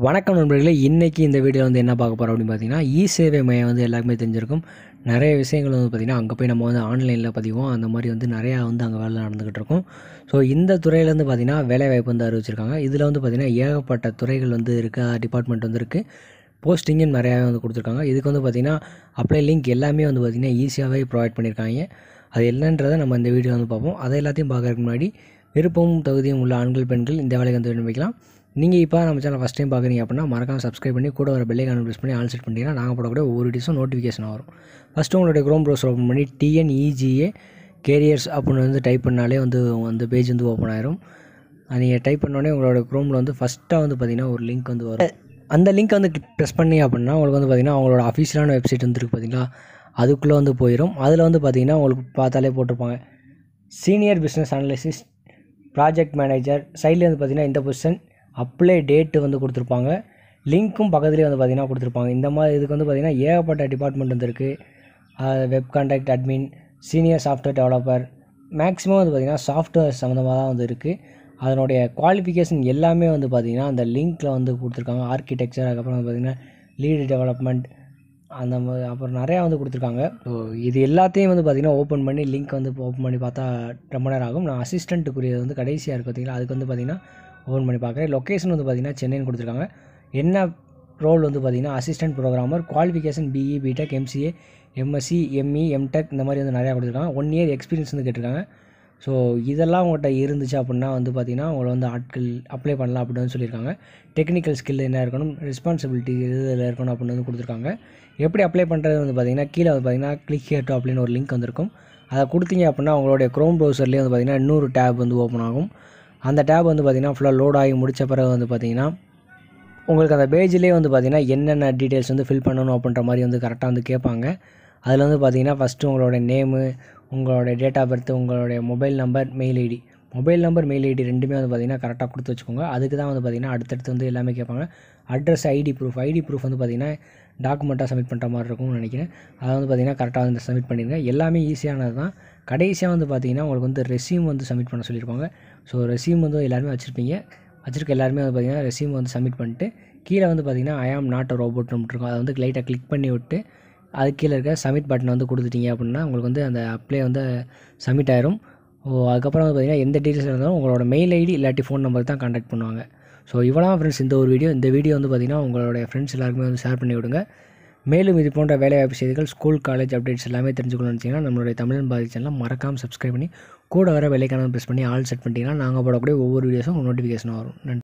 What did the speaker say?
வணக்கம் நண்பர்களே இன்றைக்கி இந்த வீடியோ வந்து என்ன பார்க்க போகிறோம் அப்படின்னு பார்த்தீங்கன்னா இ சேவை மையம் வந்து எல்லாருக்குமே தெரிஞ்சிருக்கும் நிறைய விஷயங்கள் வந்து பார்த்திங்கன்னா அங்கே போய் நம்ம வந்து ஆன்லைனில் பதிவோம் அந்த மாதிரி வந்து நிறையா வந்து அங்கே வேலை நடந்துக்கிட்டு இருக்கும் ஸோ இந்த துறையிலேருந்து பார்த்திங்கன்னா வேலைவாய்ப்பு வந்து அறிவிச்சிருக்காங்க இதில் வந்து பார்த்திங்கன்னா ஏகப்பட்ட துறைகள் வந்து இருக்குது டிபார்ட்மெண்ட் வந்து இருக்குது போஸ்டிங்கும் நிறையாவே வந்து கொடுத்துருக்காங்க இதுக்கு வந்து பார்த்திங்கன்னா அப்ளை லிங்க் எல்லாமே வந்து பார்த்திங்கன்னா ஈஸியாகவே ப்ரொவைட் பண்ணியிருக்காங்க அது என்னன்றதை நம்ம இந்த வீடியோ வந்து பார்ப்போம் அதை எல்லாத்தையும் பார்க்கறதுக்கு முன்னாடி விருப்பமும் தகுதியும் உள்ள ஆண்கள் பெண்கள் இந்த வேலைக்கு வந்து விண்ணப்பிக்கலாம் நீங்கள் இப்போ நம்ம சேனல் ஃபஸ்ட் டைம் பார்க்குறீங்க அப்படின்னா மறக்காம சப்ஸ்கிரைப் பண்ணி கூட வர பெல்லைக்கான ப்ரெஸ் பண்ணி ஆல் செட் பண்ணிட்டீங்கன்னா நாங்கள் போடக்கூடிய ஒவ்வொரு வீடியோஸும் நோட்டிஃபிகேஷன் வரும் ஃபஸ்ட்டு உங்களுடைய க்ரோம் ப்ரௌசர் ஓப்பன் பண்ணி டிஎன்இஜிஏ கேரியர்ஸ் அப்படின்னு வந்து டைப் பண்ணாலே வந்து அந்த பேஜ் வந்து ஓப்பன் ஆயிரும் நீங்கள் டைப் பண்ணோடனே உங்களோட க்ரோமில் வந்து ஃபஸ்ட்டாக வந்து பார்த்திங்கன்னா ஒரு லிங்க் வந்து வரும் அந்த லிங்க் வந்து ப்ரெஸ் பண்ணி அப்படின்னா உங்களுக்கு வந்து பார்த்திங்கன்னா அவங்களோட அஃபிஷியலான வெப்சைட் வந்து இருக்குது பார்த்தீங்களா அதுக்குள்ளே வந்து போயிடும் அதில் வந்து பார்த்திங்கன்னா உங்களுக்கு பார்த்தாலே போட்டிருப்பாங்க senior business analyst project manager சைடில் வந்து பார்த்திங்கன்னா இந்த பொசிஷன் அப்ளை டேட்டு வந்து கொடுத்துருப்பாங்க லிங்க்கும் பக்கத்துலேயே வந்து பார்த்திங்கன்னா கொடுத்துருப்பாங்க இந்த மாதிரி இதுக்கு வந்து பார்த்திங்கன்னா ஏகப்பட்ட டிபார்ட்மெண்ட் வந்து இருக்குது web contact admin senior software developer maximum வந்து பார்த்திங்கன்னா சாஃப்ட்வேர் சம்மந்தமாக தான் வந்து இருக்குது அதனுடைய குவாலிஃபிகேஷன் எல்லாமே வந்து பார்த்திங்கன்னா அந்த லிங்க்கில் வந்து கொடுத்துருக்காங்க ஆர்கிடெக்சர் அதுக்கப்புறம் வந்து பார்த்திங்கன்னா லீடு டெவலப்மெண்ட் அந்த மாதிரி அப்புறம் நிறையா வந்து கொடுத்துருக்காங்க ஸோ இது எல்லாத்தையும் வந்து பார்த்திங்கன்னா ஓப்பன் பண்ணி லிங்க் வந்து ஓப்பன் பண்ணி பார்த்தா ரொம்ப நேரம் ஆகும் நான் அசிஸ்டண்ட்டுக்குரியது வந்து கடைசியாக இருக்குது பார்த்தீங்களா அதுக்கு வந்து பார்த்திங்கன்னா ஓப்பன் பண்ணி பார்க்குறேன் லொக்கேஷன் வந்து பார்த்திங்கன்னா சென்னைன்னு கொடுத்துருக்காங்க என்ன ரோல் வந்து பார்த்திங்கன்னா assistant programmer qualification BE BTech MCA MSc ME MTech இந்த மாதிரி வந்து நிறையா கொடுத்துருக்காங்க ஒன் இயர் எக்ஸ்பீரியன்ஸ் வந்து கேட்டிருக்காங்க ஸோ இதெல்லாம் உங்கள்கிட்ட இருந்துச்சு அப்படின்னா வந்து பார்த்திங்கன்னா உங்களை வந்து ஆட்கள் அப்ளை பண்ணலாம் அப்படின்னு சொல்லியிருக்காங்க டெக்னிக்கல் ஸ்கில் என்ன இருக்கணும் ரெஸ்பான்சிபிலிட்டி எது இதில் இருக்கணும் அப்படின்னு வந்து கொடுத்துருக்காங்க எப்படி அப்ளை பண்ணுறது வந்து பார்த்திங்கன்னா கீழே வந்து பார்த்திங்கன்னா கிளிக் ஹியர் டு அப்படின்னு ஒரு லிங்க் வந்திருக்கும் அதை கொடுத்தீங்க அப்படின்னா உங்களுடைய க்ரோம் ப்ரௌசர்லேயே வந்து பார்த்திங்கன்னா இன்னொரு டேப் வந்து ஓப்பன் ஆகும் அந்த டேப் வந்து பார்த்திங்கன்னா ஃபுல்லாக லோட் ஆகி முடித்த பிறகு வந்து பார்த்திங்கன்னா உங்களுக்கு அந்த பேஜ்லேயே வந்து பார்த்திங்கன்னா என்னென்ன டீட்டெயில்ஸ் வந்து ஃபில் பண்ணணும் அப்படின்ற மாதிரி வந்து கரெக்டாக வந்து கேட்பாங்க அதில் வந்து பார்த்திங்கன்னா ஃபஸ்ட்டு உங்களோட நேமு உங்களோட டேட் ஆஃப் பர்த் உங்களுடைய mobile number mail ID mobile number mail ID ரெண்டுமே வந்து பார்த்திங்கன்னா கரெக்டாக கொடுத்து வச்சுக்கோங்க அதுக்கு தான் வந்து பார்த்திங்கன்னா அடுத்தடுத்து வந்து எல்லாமே கேட்பாங்க address ID proof ID proof வந்து பார்த்திங்கன்னா டாக்குமெண்ட்டாக சப்மிட் பண்ணுற மாதிரி இருக்கும்னு நினைக்கிறேன் அதை வந்து பார்த்திங்கன்னா கரெக்டாக வந்து சப்மிட் பண்ணிடுங்க எல்லாமே ஈஸியானது தான் கடைசியாக வந்து பார்த்திங்கன்னா உங்களுக்கு வந்து ரெசியூம் வந்து சப்மிட் பண்ண சொல்லியிருப்பாங்க ஸோ ரெசியூம் வந்து எல்லாருமே வச்சுருப்பீங்க வச்சுருக்க எல்லாருமே வந்து பார்த்திங்கன்னா ரெசியூம் வந்து சப்மிட் பண்ணிட்டு கீழே வந்து பார்த்திங்கன்னா ஐ ஆம் நாட் ரோபோட் இருக்கும் அதை வந்து லைட்டாக கிளிக் பண்ணி விட்டு அது கீழே இருக்க சப்மிட் பட்டன் வந்து கொடுத்துட்டீங்க அப்படின்னா உங்களுக்கு வந்து அந்த அப்ளை வந்து சப்மிட் ஆயிரும் ஓ அதுக்கப்புறம் வந்து பார்த்திங்கன்னா எந்த டீட்டெயில்ஸ் இருந்தாலும் உங்களோட மெயில் ஐடி இல்லாட்டி ஃபோன் நம்பர் தான் கான்டாக்ட் பண்ணுவாங்க ஸோ இவ்வளோ ஃப்ரெண்ட்ஸ் இந்த ஒரு வீடியோ இந்த வீடியோ வந்து பார்த்திங்கன்னா உங்களுடைய ஃப்ரெண்ட்ஸ் எல்லாருக்குமே வந்து ஷேர் பண்ணி விடுங்க மேலும் இது போன்ற வேலைவாய்ப்பு செய்திகள் ஸ்கூல் காலேஜ் அப்டேட்ஸ் எல்லாமே தெரிஞ்சுக்கணும்னு நினச்சிங்கன்னா நம்மளுடைய தமிழ் பாதி சேனலை மறக்காமல் சப்ஸ்கிரைப் பண்ணி கூட வர வெள்ளைக்கான ப்ரெஸ் பண்ணி ஆல் செட் பண்ணிட்டீங்கன்னா நாங்கள் போடக்கூடிய ஒவ்வொரு வீடியோஸும் நோட்டிஃபிகேஷன் வரும் நன்றி